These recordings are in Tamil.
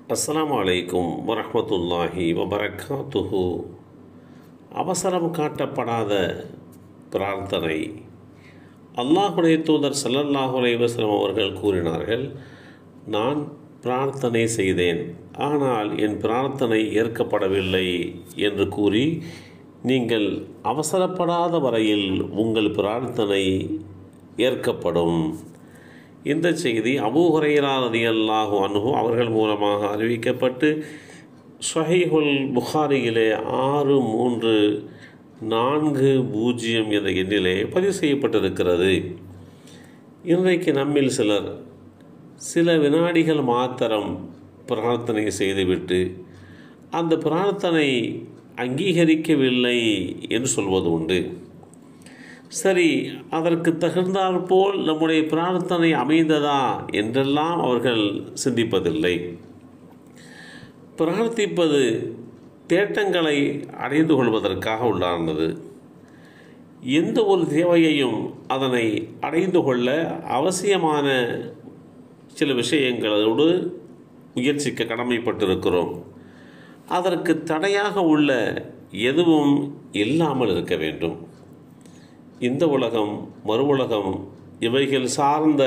அஸ்ஸலாமு அலைக்கும் வரஹ்மத்துல்லாஹி வபரகாத்துஹு அவசரம் காட்டப்படாத பிரார்த்தனை அல்லாஹுடைய தூதர் ஸல்லல்லாஹு அலைஹி வஸல்லம் அவர்கள் கூறினார்கள் நான் பிரார்த்தனை செய்தேன் ஆனால் என் பிரார்த்தனை ஏற்கப்படவில்லை என்று கூறி நீங்கள் அவசரப்படாத வரையில் உங்கள் பிரார்த்தனை ஏற்கப்படும் இந்த செய்தி அபூ ஹுரைரா ரலியல்லாஹு அன்ஹு அவர்கள் மூலமாக அறிவிக்கப்பட்டு ஸஹீஹுல் புகாரியிலே ஆறு மூன்று நான்கு பூஜ்ஜியம் என்ற எண்ணிலே பதிவு செய்யப்பட்டிருக்கிறது இன்றைக்கு நம்மில் சிலர் சில வினாடிகள் மாத்திரம் பிரார்த்தனை செய்துவிட்டு அந்த பிரார்த்தனை அங்கீகரிக்கவில்லை என்று சொல்வது உண்டு சரி அதற்கு தகுந்தாற்போல் நம்முடைய பிரார்த்தனை அமைந்ததா என்றெல்லாம் அவர்கள் சிந்திப்பதில்லை பிரார்த்திப்பது தேட்டங்களை அடைந்து கொள்வதற்காக உள்ளானது எந்த ஒரு தேவையையும் அதனை அடைந்து கொள்ள அவசியமான சில விஷயங்களோடு முயற்சிக்க கடமைப்பட்டிருக்கிறோம் அதற்கு தடையாக உள்ள எதுவும் இல்லாமல் இருக்க வேண்டும் இந்த உலகம் மறு உலகம் இவைகள் சார்ந்த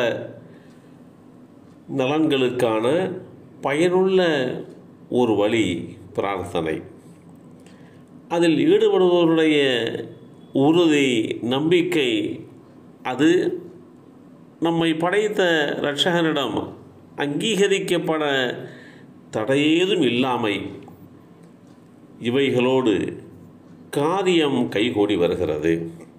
நலன்களுக்கான பயனுள்ள ஒரு வழி பிரார்த்தனை அதில் ஈடுபடுபவருடைய உறுதி நம்பிக்கை அது நம்மை படைத்த இரட்சகனிடம் அங்கீகரிக்கப்பட தடையேதும் இல்லாமை இவைகளோடு காரியம் கைகூடி வருகிறது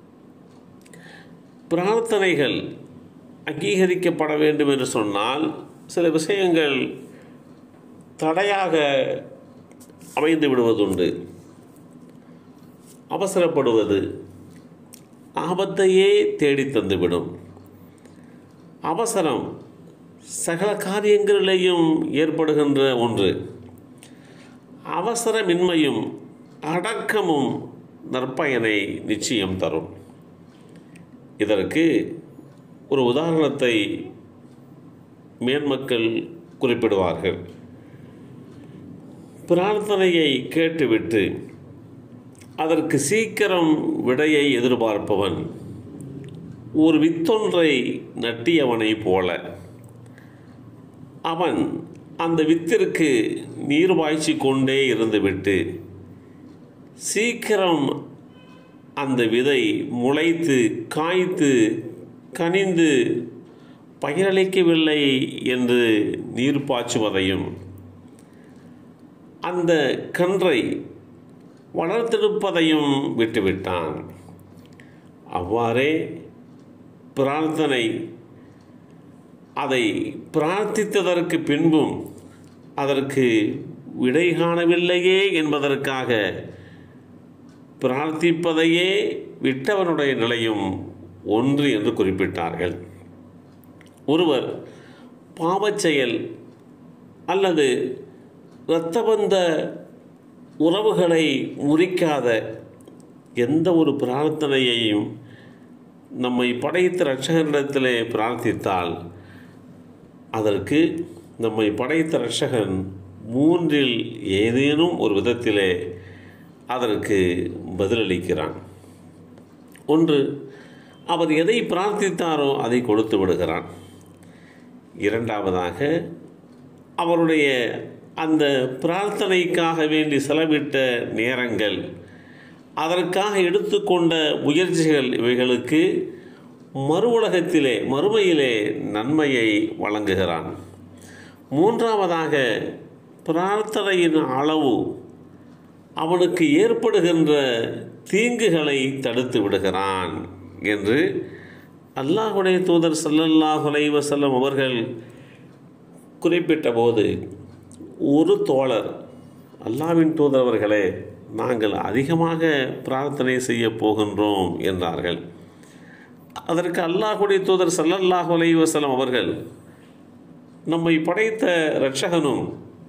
பிரார்த்தனைகள் அங்கீகரிக்கப்பட வேண்டும் என்று சொன்னால் சில விஷயங்கள் தடையாக அமைந்து விடுவதுண்டு அவசரப்படுவது ஆபத்தையே தேடி தந்துவிடும் அவசரம் சகல காரியங்களிலேயும் ஏற்படுகின்ற ஒன்று அவசரமின்மையும் அடக்கமும் நற்பயனை நிச்சயம் தரும் இதற்கு ஒரு உதாரணத்தை மேன்மக்கள் குறிப்பிடுவார்கள் பிரார்த்தனையை கேட்டுவிட்டு அதற்கு சீக்கிரம் விடையை எதிர்பார்ப்பவன் ஒரு வித்தொன்றை நட்டியவனைப் போல அவன் அந்த வித்திற்கு நீர் பாய்ச்சி கொண்டே இருந்துவிட்டு சீக்கிரம் அந்த விதை முளைத்து காய்த்து கனிந்து பயனளிக்கவில்லை என்று நீர் பாய்ச்சுவதையும் அந்த கன்றை வளர்த்தெடுப்பதையும் விட்டுவிட்டான் அவ்வாறே பிரார்த்தனை அதை பிரார்த்தித்ததற்கு பின்பும் அதற்கு விடை காணவில்லையே என்பதற்காக பிரார்த்திப்பதையே விட்டவனுடைய நிலையும் ஒன்று என்று குறிப்பிட்டார்கள் ஒருவர் பாவச்செயல் அல்லது இரத்தபந்த உறவுகளை முறிக்காத எந்த ஒரு பிரார்த்தனையையும் நம்மை படைத்த ரட்சகனிடத்திலே பிரார்த்தித்தால் அதற்கு நம்மை படைத்த ரட்சகன் மூன்றில் ஏதேனும் ஒரு விதத்திலே அதற்கு பதிலளிக்கிறான் ஒன்று அவர் எதை பிரார்த்தித்தாரோ அதை கொடுத்து விடுகிறான் இரண்டாவதாக அவருடைய அந்த பிரார்த்தனைக்காக வேண்டி செலவிட்ட நேரங்கள் அதற்காக எடுத்துக்கொண்ட முயற்சிகள் இவைகளுக்கு மறு உலகத்திலே மறுமையிலே நன்மையை வழங்குகிறான் மூன்றாவதாக பிரார்த்தனையின் அளவு அவனுக்கு ஏற்படுகின்ற தீங்குகளை தடுத்து விடுகிறான் என்று அல்லாஹுடைய தூதர் சல்லல்லாஹ் வசல்லம் அவர்கள் குறிப்பிட்ட போது ஒரு தோழர் அல்லாவின் தூதர் அவர்களே நாங்கள் அதிகமாக பிரார்த்தனை செய்ய போகின்றோம் என்றார்கள் அதற்கு அல்லாஹுடைய தூதர் சல்லல்லாஹ் வசல்லம் அவர்கள் நம்மை படைத்த இரட்சகனும்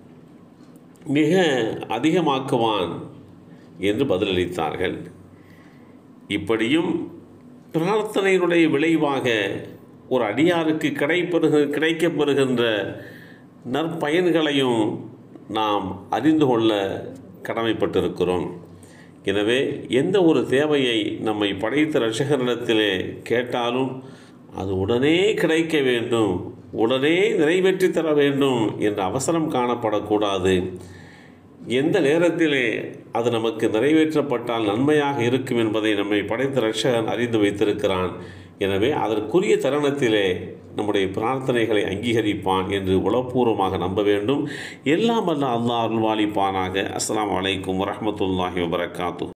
மிக அதிகமாக்குவான் என்று பதிலளித்தார்கள் இப்படியும் பிரார்த்தனையினுடைய விளைவாக ஒரு அடியாருக்கு கிடைப்பெறுக கிடைக்கப்பெறுகின்ற நற்பயன்களையும் நாம் அறிந்து கொள்ள கடமைப்பட்டிருக்கிறோம் எனவே எந்த ஒரு தேவையை நம்மை படைத்த ரட்சகரிடத்திலே கேட்டாலும் அது உடனே கிடைக்க வேண்டும் உடனே நிறைவேற்றி தர வேண்டும் என்ற அவசரம் காணப்படக்கூடாது எந்த நேரத்திலே அது நமக்கு நிறைவேற்றப்பட்டால் நன்மையாக இருக்கும் என்பதை நம்மை படைத்த ரட்சகன் அறிந்து வைத்திருக்கிறான் எனவே அதற்குரிய தருணத்திலே நம்முடைய பிரார்த்தனைகளை அங்கீகரிப்பான் என்று உளப்பூர்வமாக நம்ப வேண்டும் எல்லாம் அல்ல அல்லாஹ் அருள்வாளிப்பானாக அஸ்ஸலாமு அலைக்கும் வரஹ்மத்துல்லாஹி வபரகாத்து